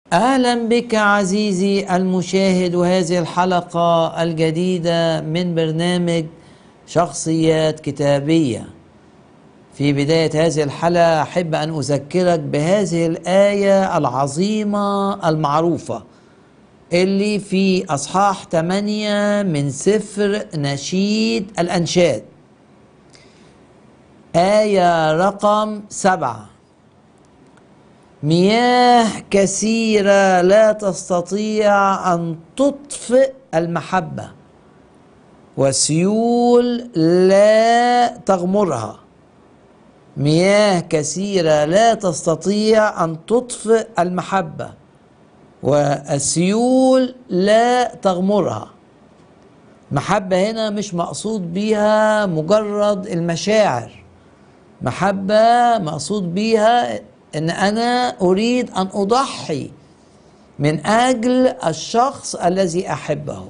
اهلا بك عزيزي المشاهد وهذه الحلقه الجديده من برنامج شخصيات كتابيه في بدايه هذه الحلقه احب ان اذكرك بهذه الايه العظيمه المعروفه اللي في اصحاح 8 من سفر نشيد الانشاد ايه رقم سبعه مياه كثيرة لا تستطيع أن تطفئ المحبة وسيول لا تغمرها مياه كثيرة لا تستطيع أن تطفئ المحبة والسيول لا تغمرها محبة هنا مش مقصود بيها مجرد المشاعر محبة مقصود بيها ان انا اريد ان اضحي من اجل الشخص الذي احبه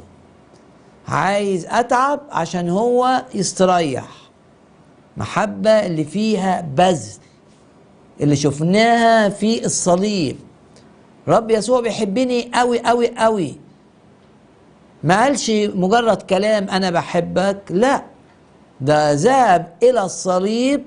عايز اتعب عشان هو يستريح محبة اللي فيها بذل اللي شفناها في الصليب رب يسوع بيحبني قوي قوي قوي ما قالش مجرد كلام انا بحبك لا ده ذهب الى الصليب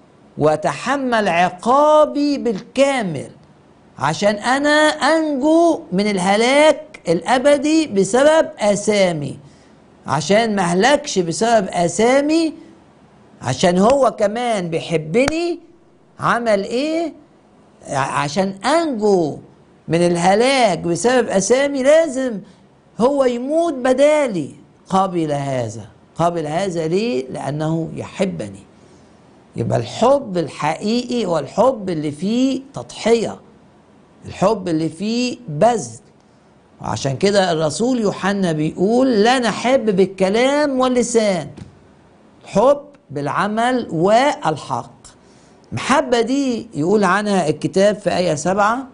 وتحمل عقابي بالكامل عشان انا انجو من الهلاك الابدي بسبب اثامي عشان ما اهلكش بسبب اثامي عشان هو كمان بيحبني عمل ايه عشان انجو من الهلاك بسبب اثامي لازم هو يموت بدالي قبل هذا قبل هذا ليه لانه يحبني يبقى الحب الحقيقي هو الحب اللي فيه تضحية الحب اللي فيه بذل وعشان كده الرسول يوحنا بيقول لا نحب بالكلام واللسان حب بالعمل والحق محبة دي يقول عنها الكتاب في آية سبعة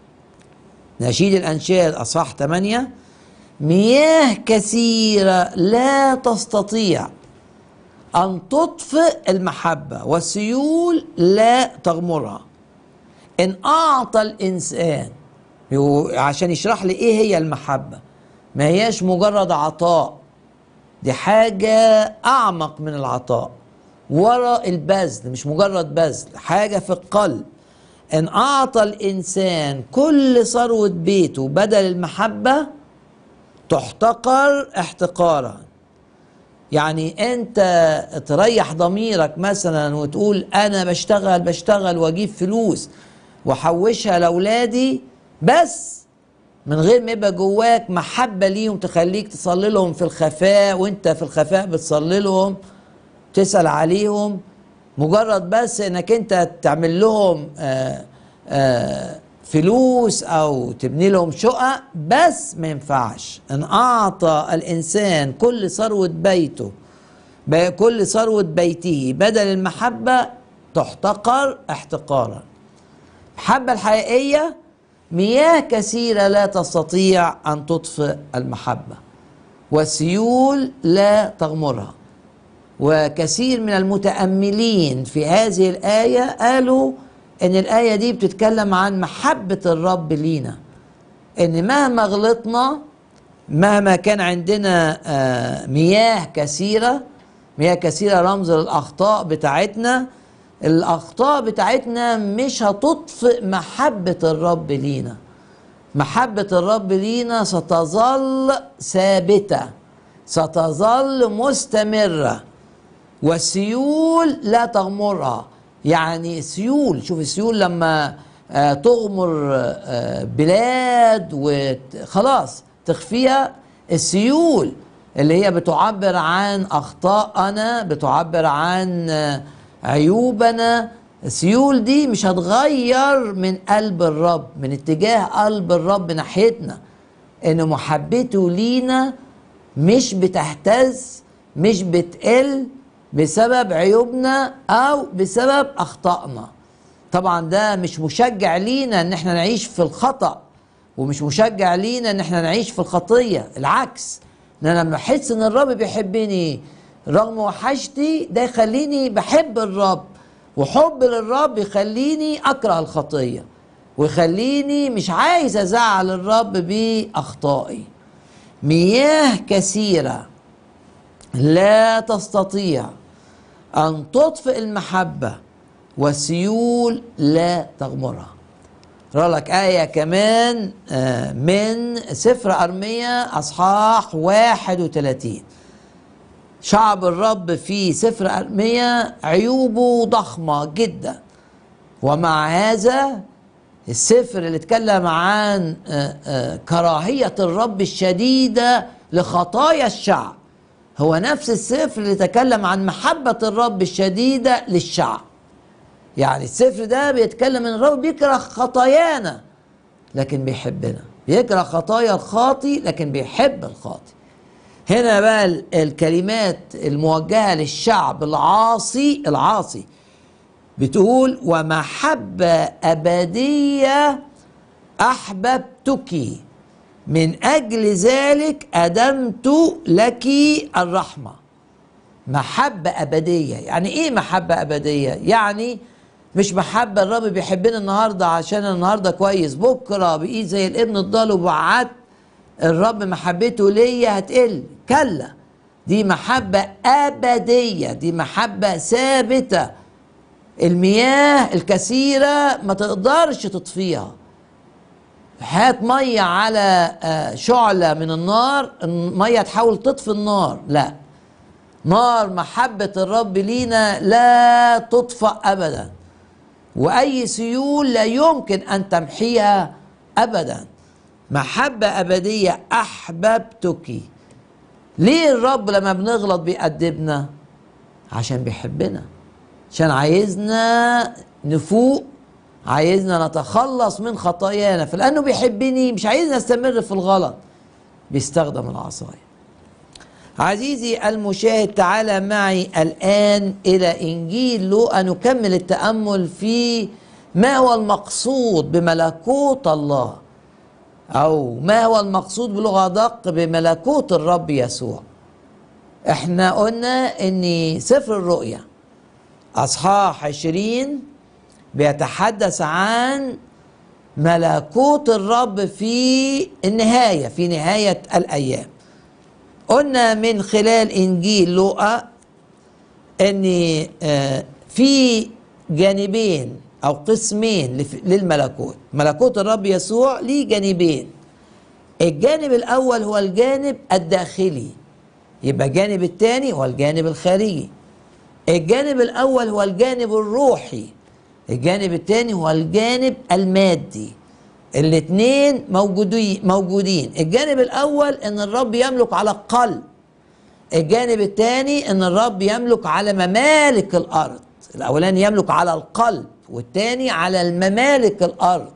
نشيد الأنشاد أصحاح 8 مياه كثيرة لا تستطيع أن تطفئ المحبة والسيول لا تغمرها إن أعطى الإنسان عشان يشرح لي إيه هي المحبة ما هياش مجرد عطاء دي حاجة أعمق من العطاء وراء البذل مش مجرد بذل حاجة في القلب إن أعطى الإنسان كل ثروة بيته بدل المحبة تحتقر احتقارا يعني انت تريح ضميرك مثلا وتقول انا بشتغل بشتغل واجيب فلوس واحوشها لاولادي بس من غير ما يبقى جواك محبه ليهم تخليك تصلي لهم في الخفاء وانت في الخفاء بتصلي لهم تسال عليهم مجرد بس انك انت تعمل لهم آآ آآ فلوس او تبني لهم شقق بس ما ينفعش ان اعطى الانسان كل ثروه بيته كل ثروه بيته بدل المحبه تحتقر احتقارا المحبه الحقيقيه مياه كثيره لا تستطيع ان تطفئ المحبه والسيول لا تغمرها وكثير من المتاملين في هذه الايه قالوا ان الايه دي بتتكلم عن محبه الرب لينا ان مهما غلطنا مهما كان عندنا مياه كثيره مياه كثيره رمز للاخطاء بتاعتنا الاخطاء بتاعتنا مش هتطفئ محبه الرب لينا محبه الرب لينا ستظل ثابته ستظل مستمره والسيول لا تغمرها يعني سيول شوف السيول لما آه تغمر آه بلاد وخلاص تخفيها السيول اللي هي بتعبر عن اخطائنا بتعبر عن آه عيوبنا السيول دي مش هتغير من قلب الرب من اتجاه قلب الرب ناحيتنا ان محبته لينا مش بتهتز مش بتقل بسبب عيوبنا او بسبب اخطائنا طبعا ده مش مشجع لينا ان احنا نعيش في الخطأ ومش مشجع لينا ان احنا نعيش في الخطية العكس ان انا لما احس ان الرب بيحبني رغم وحشتي ده يخليني بحب الرب وحب للرب يخليني اكره الخطية ويخليني مش عايز ازعل الرب باخطائي مياه كثيره لا تستطيع ان تطفئ المحبه والسيول لا تغمرها اقرا لك آية كمان آه، من سفر أرمية أصحاح 31 شعب الرب في سفر أرمية عيوبه ضخمة جدا ومع هذا السفر اللي اتكلم عن آه، آه، كراهية الرب الشديدة لخطايا الشعب هو نفس السفر اللي تكلم عن محبة الرب الشديدة للشعب يعني السفر ده بيتكلم ان الرب بيكره خطايانا لكن بيحبنا بيكره خطايا الخاطي لكن بيحب الخاطي هنا بقى ال- الكلمات الموجهة للشعب العاصي العاصي بتقول ومحبة أبدية أحببتك من أجل ذلك أدمت لك الرحمة محبة أبدية يعني إيه محبة أبدية يعني مش محبة الرب بيحبنا النهاردة عشان النهاردة كويس بكرة بإيد زي الابن الضال وبعدت الرب محبته ليا هتقل كلا دي محبة أبدية دي محبة ثابتة المياه الكثيرة ما تقدرش تطفيها هات مية على آه، شعلة من النار المية تحاول تطفي النار لا نار محبة الرب لينا لا تطفأ أبدا وأي سيول لا يمكن أن تمحيها أبدا محبة أبدية أحببتك ليه الرب لما بنغلط بيأدبنا عشان بيحبنا عشان عايزنا نفوق عايزنا نتخلص من خطايانا فلأنه بيحبني مش عايزنا نستمر في الغلط بيستخدم العصاية عزيزي المشاهد تعالى معي الآن إلى إنجيل لوقا نكمل التأمل في ما هو المقصود بملكوت الله أو ما هو المقصود بلغة أدق بملكوت الرب يسوع احنا قلنا ان سفر الرؤيا اصحاح عشرين بيتحدث عن ملكوت الرب في النهاية في نهاية الأيام قلنا من خلال إنجيل لوقا أن آه، في جانبين أو قسمين لف- للملكوت ملكوت الرب يسوع ليه جانبين الجانب الأول هو الجانب الداخلي يبقى الجانب الثاني هو الجانب الخارجي الجانب الأول هو الجانب الروحي الجانب الثاني هو الجانب المادي الاثنين موجودين موجودين الجانب الأول أن الرب يملك على القلب الجانب الثاني أن الرب يملك على ممالك الأرض الأولاني يملك على القلب والثاني على الممالك الأرض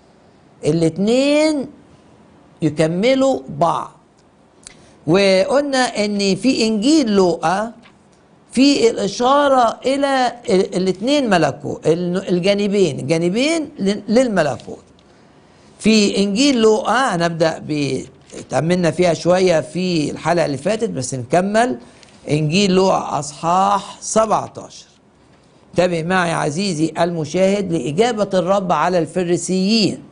الاثنين يكملوا بعض وقلنا ان في انجيل لوقا في الاشاره الى الاثنين ملكوت الجانبين الجانبين للملكوت في انجيل لوقا هنبدا ب تأملنا فيها شويه في الحلقه اللي فاتت بس نكمل انجيل لوقا اصحاح 17 انتبه معي عزيزي المشاهد لاجابه الرب على الفريسيين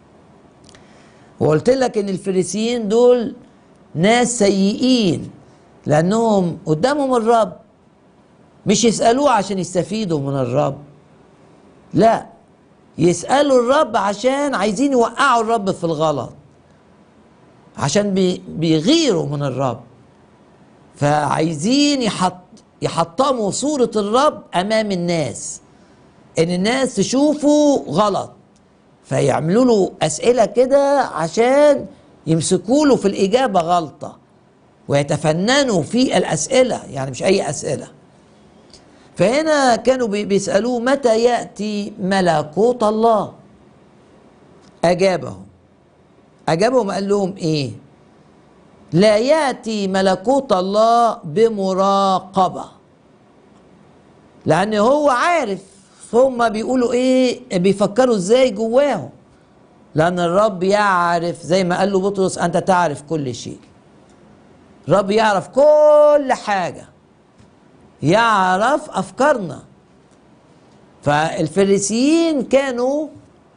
وقلت لك ان الفريسيين دول ناس سيئين لانهم قدامهم الرب مش يسالوه عشان يستفيدوا من الرب لا يسالوا الرب عشان عايزين يوقعوا الرب في الغلط عشان بي بيغيروا من الرب فعايزين يحط يحطموا صورة الرب أمام الناس إن الناس تشوفه غلط فيعملوا له أسئلة كده عشان يمسكوا له في الإجابة غلطة ويتفننوا في الأسئلة يعني مش أي أسئلة فهنا كانوا بي- بيسألوه متى يأتي ملكوت الله أجابهم أجابهم قال لهم إيه لا يأتي ملكوت الله بمراقبة لأن هو عارف هم بيقولوا إيه بيفكروا إزاي جواهم لأن الرب يعرف زي ما قال له بطرس أنت تعرف كل شيء الرب يعرف كل حاجة يعرف أفكارنا فالفريسيين كانوا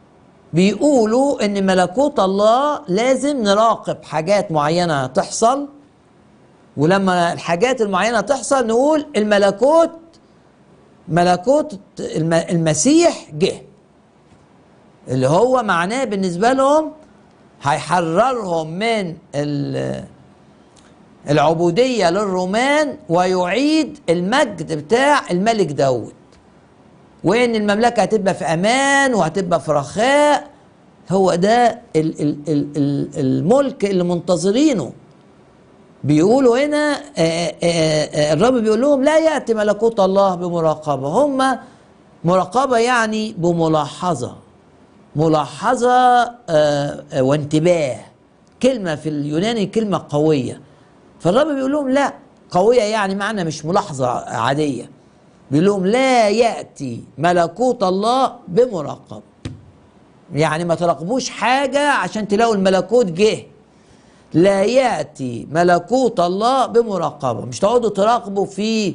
بيقولوا ان ملكوت الله لازم نراقب حاجات معينة تحصل ولما الحاجات المعينة تحصل نقول الملكوت ملكوت الم- المسيح جه اللي هو معناه بالنسبة لهم هيحررهم من ال- العبودية للرومان ويعيد المجد بتاع الملك داود وان المملكة هتبقى في امان وهتبقى في رخاء هو ده ال ال ال ال الملك اللي منتظرينه بيقولوا هنا آه، آه، آه، الرب بيقول لهم لا يأتي ملكوت الله بمراقبة هم مراقبة يعني بملاحظة ملاحظة آه، آه، وانتباه كلمة في اليوناني كلمة قوية فالرب بيقول لهم لا قوية يعني معنى مش ملاحظة عادية بيقول لهم لا يأتي ملكوت الله بمراقبة يعني ما تراقبوش حاجة عشان تلاقوا الملكوت جه لا يأتي ملكوت الله بمراقبة مش تقعدوا تراقبوا في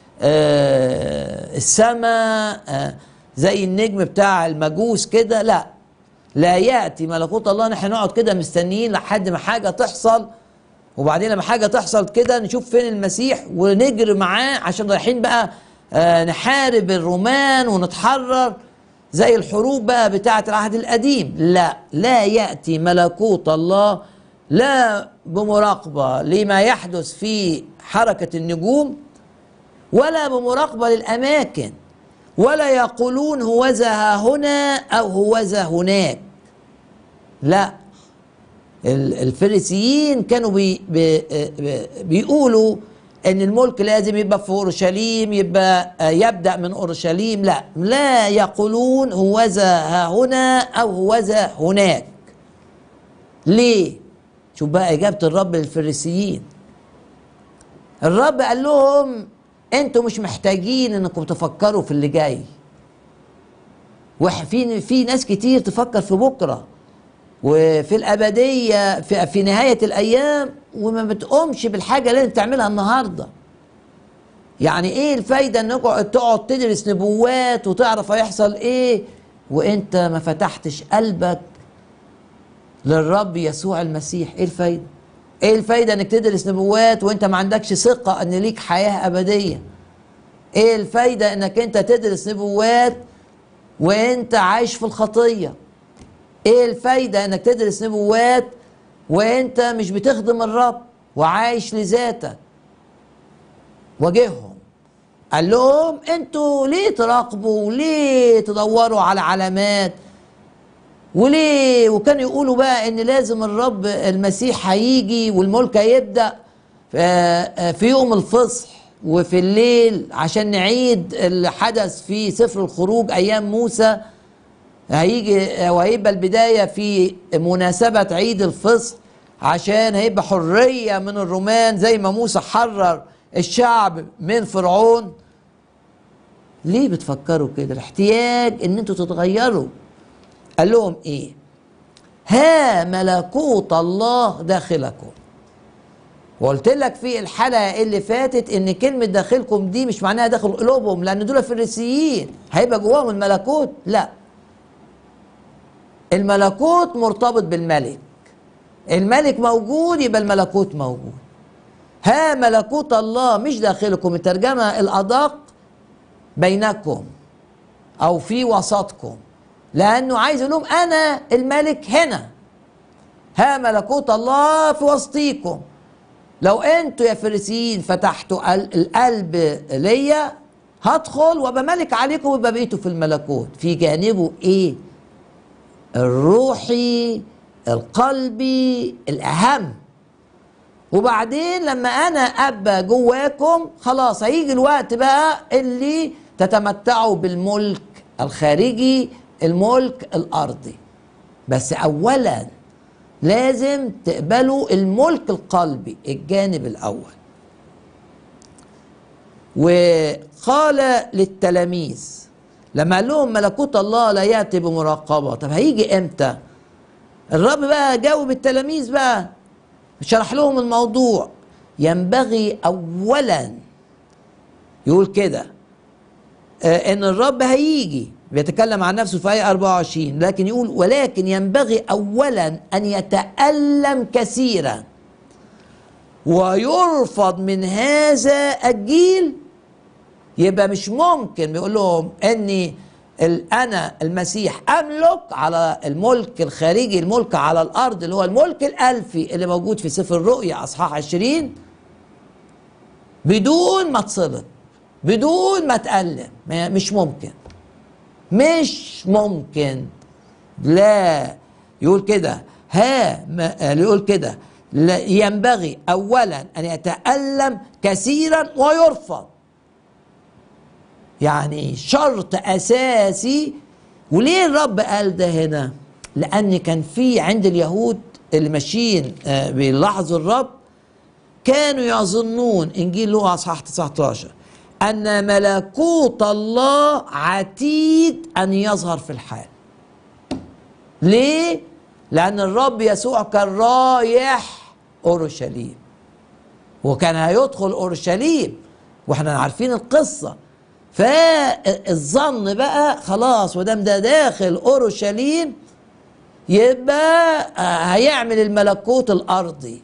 آه السماء آه زي النجم بتاع المجوس كده لا لا يأتي ملكوت الله نحن نقعد كده مستنيين لحد ما حاجة تحصل وبعدين لما حاجة تحصل كده نشوف فين المسيح ونجري معاه عشان رايحين بقى آه نحارب الرومان ونتحرر زي الحروب بقى بتاعة العهد القديم لا لا يأتي ملكوت الله لا بمراقبة لما يحدث في حركة النجوم ولا بمراقبة للأماكن ولا يقولون هوذا ها هنا أو هوذا هناك لا ال- الفريسيين كانوا بي بي بي بيقولوا ان الملك لازم يبقى في اورشليم يبقى آه، يبدا من اورشليم لا لا يقولون هوذا ها هنا او هوذا هناك ليه شوف بقى اجابه الرب للفريسيين الرب قال لهم انتوا مش محتاجين انكم تفكروا في اللي جاي وفي في ناس كتير تفكر في بكره وفي الابديه في, في نهايه الايام وما بتقومش بالحاجه اللي انت تعملها النهارده يعني ايه الفايده انك تقعد تدرس نبوات وتعرف هيحصل ايه وانت ما فتحتش قلبك للرب يسوع المسيح ايه الفايده ايه الفايده انك تدرس نبوات وانت ما عندكش ثقه ان ليك حياه ابديه ايه الفايده انك انت تدرس نبوات وانت عايش في الخطيه ايه الفايده انك تدرس نبوات وانت مش بتخدم الرب وعايش لذاتك واجههم قال لهم انتوا ليه تراقبوا وليه تدوروا على علامات وليه وكانوا يقولوا بقى ان لازم الرب المسيح هيجي والملك هيبدا في في يوم الفصح وفي الليل عشان نعيد اللي حدث في سفر الخروج ايام موسى هيجي وهيبقى البدايه في مناسبه عيد الفصح عشان هيبقى حريه من الرومان زي ما موسى حرر الشعب من فرعون ليه بتفكروا كده الاحتياج ان انتوا تتغيروا قال لهم ايه ها ملكوت الله داخلكم وقلت لك في الحلقه اللي فاتت ان كلمه داخلكم دي مش معناها داخل قلوبهم لان دول فريسيين هيبقى جواهم الملكوت لا الملكوت مرتبط بالملك الملك موجود يبقى الملكوت موجود ها ملكوت الله مش داخلكم الترجمه الادق بينكم او في وسطكم لانه عايز يقول لهم انا الملك هنا ها ملكوت الله في وسطيكم لو انتوا يا فريسيين فتحتوا ال- القلب ليا هدخل وابقى ملك عليكم ويبقى بقيتوا في الملكوت في جانبه ايه الروحي القلبي الاهم وبعدين لما انا ابقى جواكم خلاص هيجي الوقت بقى اللي تتمتعوا بالملك الخارجي الملك الارضي بس اولا لازم تقبلوا الملك القلبي الجانب الاول وقال للتلاميذ لما قال لهم ملكوت الله لا ياتي بمراقبه طب هيجي امتى الرب بقى جاوب التلاميذ بقى شرح لهم الموضوع ينبغي اولا يقول كده آه، ان الرب هيجي بيتكلم عن نفسه في آية 24 لكن يقول ولكن ينبغي أولا أن يتألم كثيرا ويرفض من هذا الجيل يبقى مش ممكن بيقول لهم اني ال- انا المسيح املك على الملك الخارجي الملك على الارض اللي هو الملك الالفي اللي موجود في سفر الرؤيا اصحاح 20 بدون ما اتصلب بدون ما اتألم ما- مش ممكن مش ممكن لا يقول كده ها ما يقول كده لا- ينبغي اولا ان يتألم كثيرا ويرفض يعني شرط اساسي وليه الرب قال ده هنا لان كان في عند اليهود اللي ماشيين آه، بيلاحظوا الرب كانوا يظنون انجيل لوقا اصحاح 19 ان ملكوت الله عتيد ان يظهر في الحال ليه لان الرب يسوع كان رايح اورشليم وكان هيدخل اورشليم واحنا عارفين القصه فالظن بقى خلاص ودام ده داخل اورشليم يبقى آه، هيعمل الملكوت الارضي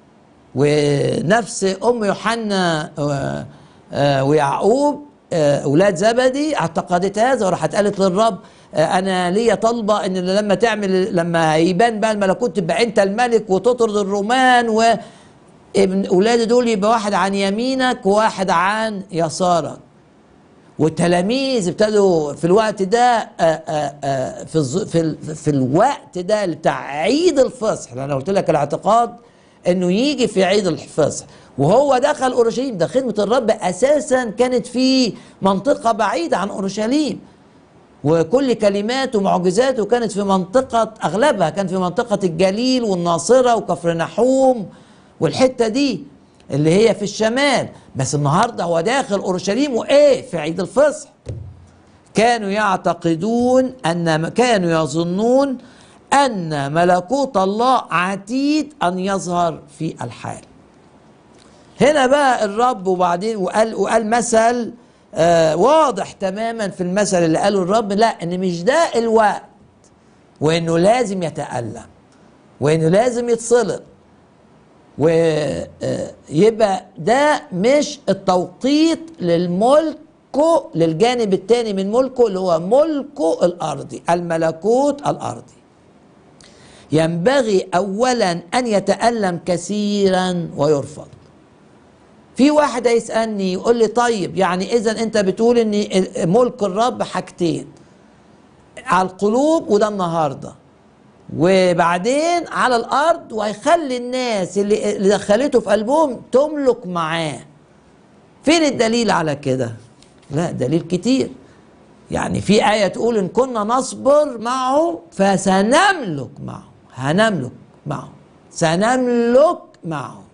ونفس ام يوحنا آه، آه، ويعقوب آه، اولاد زبدي اعتقدت هذا وراحت قالت للرب آه، انا ليا طالبه ان لما تعمل لما يبان بقى الملكوت تبقى انت الملك وتطرد الرومان و ابن اولادي دول يبقى واحد عن يمينك وواحد عن يسارك والتلاميذ ابتدوا في الوقت ده آه، آه، آه، في الز- في ال- في الوقت ده بتاع عيد الفصح لأن انا قلت لك الاعتقاد انه يجي في عيد الفصح وهو دخل اورشليم ده خدمه الرب اساسا كانت في منطقه بعيده عن اورشليم وكل كلماته ومعجزاته كانت في منطقة أغلبها كان في منطقة الجليل والناصرة وكفر نحوم والحتة دي اللي هي في الشمال بس النهاردة هو داخل أورشليم وإيه في عيد الفصح كانوا يعتقدون أن كانوا يظنون أن ملكوت الله عتيد أن يظهر في الحال هنا بقى الرب وبعدين وقال وقال مثل آه واضح تماما في المثل اللي قاله الرب لا ان مش ده الوقت وانه لازم يتألم وانه لازم يتصلب ويبقى ده مش التوقيت للملكه للجانب الثاني من ملكه اللي هو ملكه الارضي الملكوت الارضي ينبغي اولا ان يتألم كثيرا ويرفض في واحد هيسألني يقول لي طيب يعني إذا أنت بتقول إن ملك الرب حاجتين على القلوب وده النهارده وبعدين على الأرض وهيخلي الناس اللي اللي دخلته في قلبهم تملك معاه فين الدليل على كده؟ لا دليل كتير يعني في آية تقول إن كنا نصبر معه فسنملك معه هنملك معه سنملك معه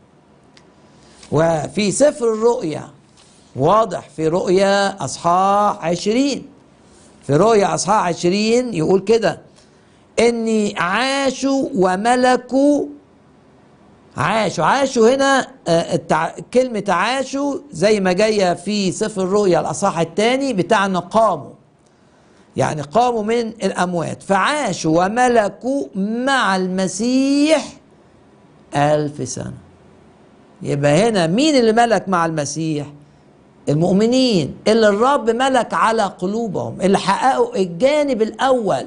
وفي سفر الرؤيا واضح في رؤيا أصحاح عشرين في رؤيا أصحاح عشرين يقول كده إني عاشوا وملكوا عاشوا عاشوا هنا آه، التع... كلمة عاشوا زي ما جاية في سفر الرؤيا الأصحاح الثاني بتاعنا قاموا يعني قاموا من الأموات فعاشوا وملكوا مع المسيح ألف سنة يبقى هنا مين اللي ملك مع المسيح المؤمنين اللي الرب ملك على قلوبهم اللي حققوا الجانب الأول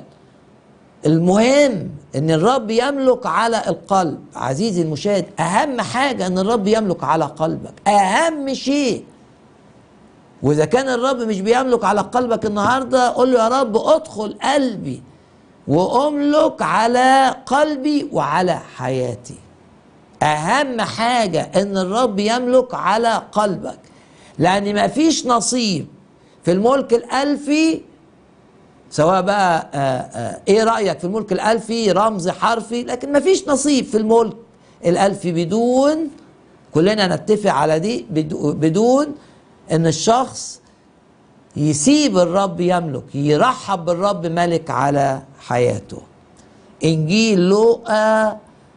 المهم ان الرب يملك على القلب عزيزي المشاهد اهم حاجة ان الرب يملك على قلبك اهم شيء واذا كان الرب مش بيملك على قلبك النهاردة قول له يا رب ادخل قلبي واملك على قلبي وعلى حياتي اهم حاجة ان الرب يملك على قلبك لان ما فيش نصيب في الملك الالفي سواء بقى آآ آآ ايه رأيك في الملك الالفي رمز حرفي لكن ما فيش نصيب في الملك الالفي بدون كلنا نتفق على دي بدو- بدون ان الشخص يسيب الرب يملك يرحب بالرب ملك على حياته انجيل لوقا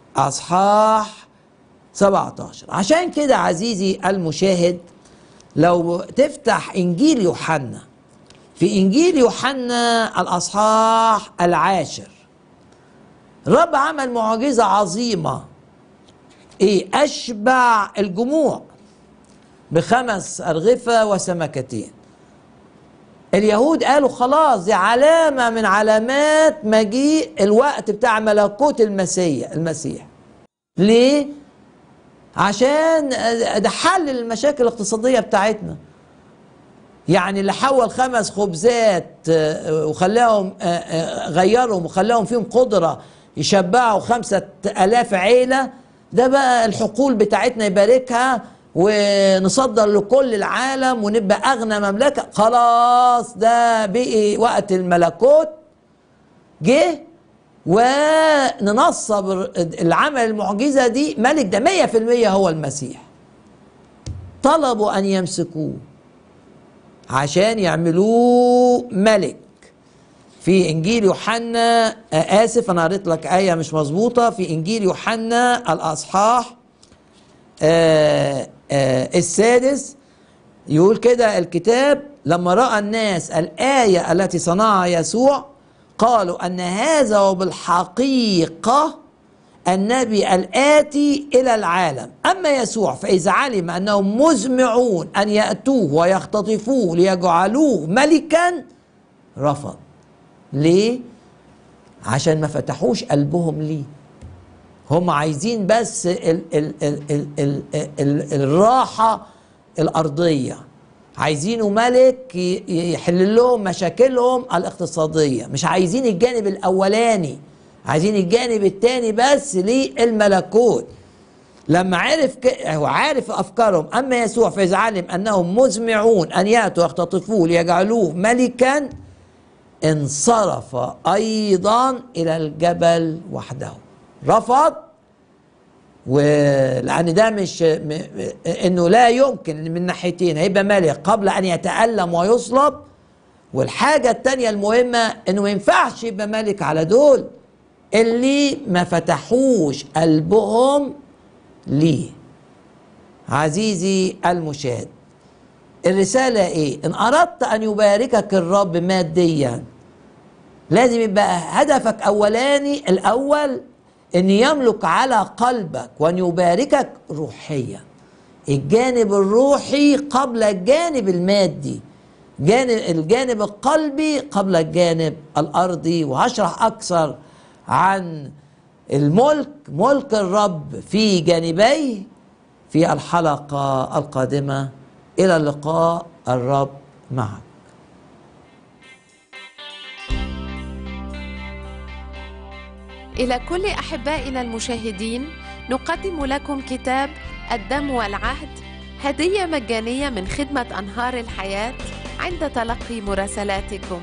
اصحاح 17 عشان كده عزيزي المشاهد لو تفتح انجيل يوحنا في إنجيل يوحنا الأصحاح العاشر الرب عمل معجزة عظيمة إيه أشبع الجموع بخمس أرغفة وسمكتين اليهود قالوا خلاص دي علامة من علامات مجيء الوقت بتاع ملكوت المسيح المسيح ليه؟ عشان ده حل المشاكل الاقتصادية بتاعتنا يعني اللي حول خمس خبزات آه، وخلاهم آه، آه، غيرهم وخلاهم فيهم قدرة يشبعوا خمسة ألاف عيلة ده بقى الحقول بتاعتنا يباركها ونصدر لكل العالم ونبقى أغنى مملكة خلاص ده بقي وقت الملكوت جه وننصب العمل المعجزة دي ملك ده مية في المية هو المسيح طلبوا أن يمسكوه عشان يعملوه ملك في انجيل يوحنا آه، اسف انا قريت لك ايه مش مظبوطه في انجيل يوحنا الاصحاح آه، آه، السادس يقول كده الكتاب لما راى الناس الايه التي صنعها يسوع قالوا ان هذا وبالحقيقه النبي الآتي إلى العالم أما يسوع فإذا علم أنهم مزمعون أن يأتوه ويختطفوه ليجعلوه ملكا رفض ليه؟ عشان ما فتحوش قلبهم ليه هم عايزين بس ال ال ال ال ال ال الراحة الأرضية عايزينه ملك يحل لهم مشاكلهم الاقتصادية مش عايزين الجانب الأولاني عايزين الجانب الثاني بس للملكوت لما عرف ك... هو عارف افكارهم اما يسوع فاذا علم انهم مزمعون ان ياتوا يختطفوه ليجعلوه ملكا انصرف ايضا الى الجبل وحده رفض ولان ده مش م... انه لا يمكن من ناحيتين هيبقى ملك قبل ان يتالم ويصلب والحاجه الثانيه المهمه انه ما ينفعش يبقى ملك على دول اللي ما فتحوش قلبهم ليه عزيزي المشاهد الرسالة ايه ان اردت ان يباركك الرب ماديا لازم يبقى هدفك اولاني الاول ان يملك على قلبك وان يباركك روحيا الجانب الروحي قبل الجانب المادي جانب الجانب القلبي قبل الجانب الارضي وهشرح اكثر عن الملك ملك الرب في جانبيه في الحلقة القادمة إلى اللقاء الرب معك إلى كل أحبائنا المشاهدين نقدم لكم كتاب الدم والعهد هدية مجانية من خدمة أنهار الحياة عند تلقي مراسلاتكم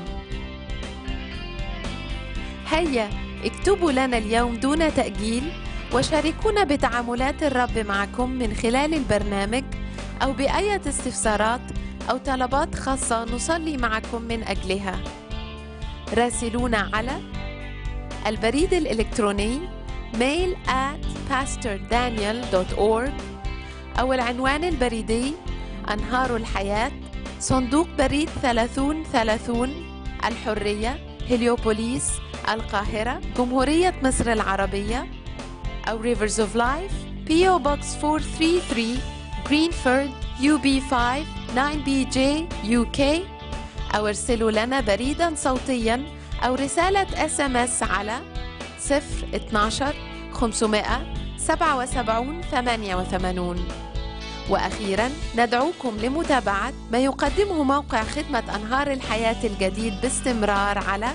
هيا اكتبوا لنا اليوم دون تأجيل وشاركونا بتعاملات الرب معكم من خلال البرنامج أو بأية استفسارات أو طلبات خاصة نصلي معكم من أجلها راسلونا على البريد الإلكتروني mail at pastordaniel.org أو العنوان البريدي أنهار الحياة صندوق بريد 3030 الحرية هليوبوليس القاهرة جمهورية مصر العربية أو Rivers of Life PO Box 433 Greenford UB5 9BJ UK أو ارسلوا لنا بريدا صوتيا أو رسالة اس ام اس على 012 500 77 88 وأخيرا ندعوكم لمتابعة ما يقدمه موقع خدمة أنهار الحياة الجديد باستمرار على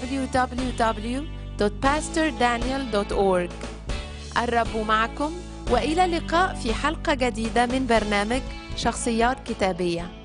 www.pastordaniel.org الرب معكم وإلى اللقاء في حلقة جديدة من برنامج شخصيات كتابية